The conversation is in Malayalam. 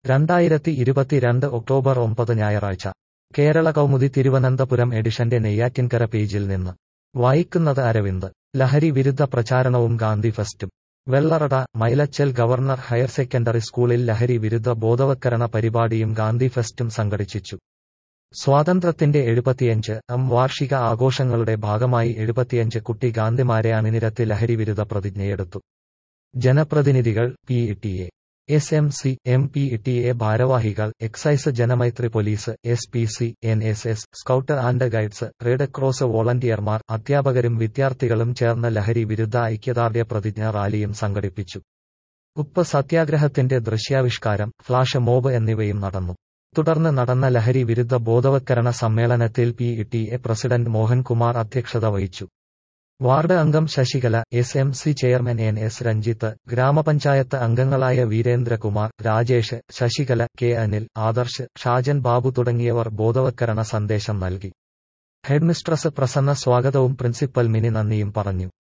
രണ്ടായിരത്തി ഇരുപത്തിരണ്ട് ഒക്ടോബർ ഒമ്പത് ഞായറാഴ്ച കേരള കൗമുദി തിരുവനന്തപുരം എഡിഷന്റെ നെയ്യാറ്റിൻകര പേജിൽ നിന്ന് വായിക്കുന്നത് അരവിന്ദ് ലഹരി വിരുദ്ധ പ്രചാരണവും ഗാന്ധി ഫെസ്റ്റും Vellarada Mylachal governor higher secondary സ്കൂളിൽ ലഹരി വിരുദ്ധ ബോധവത്കരണ പരിപാടിയും ഗാന്ധി ഫെസ്റ്റും സംഘടിപ്പിച്ചു സ്വാതന്ത്ര്യത്തിന്റെ എഴുപത്തിയഞ്ച് എം വാർഷിക ആഘോഷങ്ങളുടെ ഭാഗമായി എഴുപത്തിയഞ്ച് കുട്ടി ഗാന്ധിമാരെ അണിനിരത്തി ലഹരി വിരുദ്ധ പ്രതിജ്ഞയെടുത്തു ജനപ്രതിനിധികൾ P T A S M C M P T A ഭാരവാഹികൾ excise Janamaithri police S P C N S S scout and guides red cross വോളണ്ടിയർമാർ അധ്യാപകരും വിദ്യാർത്ഥികളും ചേർന്ന് ലഹരി വിരുദ്ധ ഐക്യദാർഢ്യ പ്രതിജ്ഞ റാലിയും സംഘടിപ്പിച്ചു ഉപ്പ് സത്യാഗ്രഹത്തിന്റെ ദൃശ്യാവിഷ്കാരം ഫ്ലാഷ് മോബ് എന്നിവയും നടന്നു തുടർന്ന് നടന്ന ലഹരി വിരുദ്ധ ബോധവത്കരണ സമ്മേളനത്തിൽ P T A president Mohankumar അധ്യക്ഷത വഹിച്ചു വാർഡ് അംഗം Sasikala S M C chairman N S Ranjith ഗ്രാമപഞ്ചായത്ത് അംഗങ്ങളായ വീരേന്ദ്രകുമാർ രാജേഷ് ശശികല കെ അനിൽ ആദർശ് ഷാജൻ ബാബു തുടങ്ങിയവർ ബോധവത്കരണ സന്ദേശം നൽകി ഹെഡ്മിസ്ട്രസ് പ്രസന്ന സ്വാഗതവും പ്രിൻസിപ്പൽ മിനി നന്ദിയും പറഞ്ഞു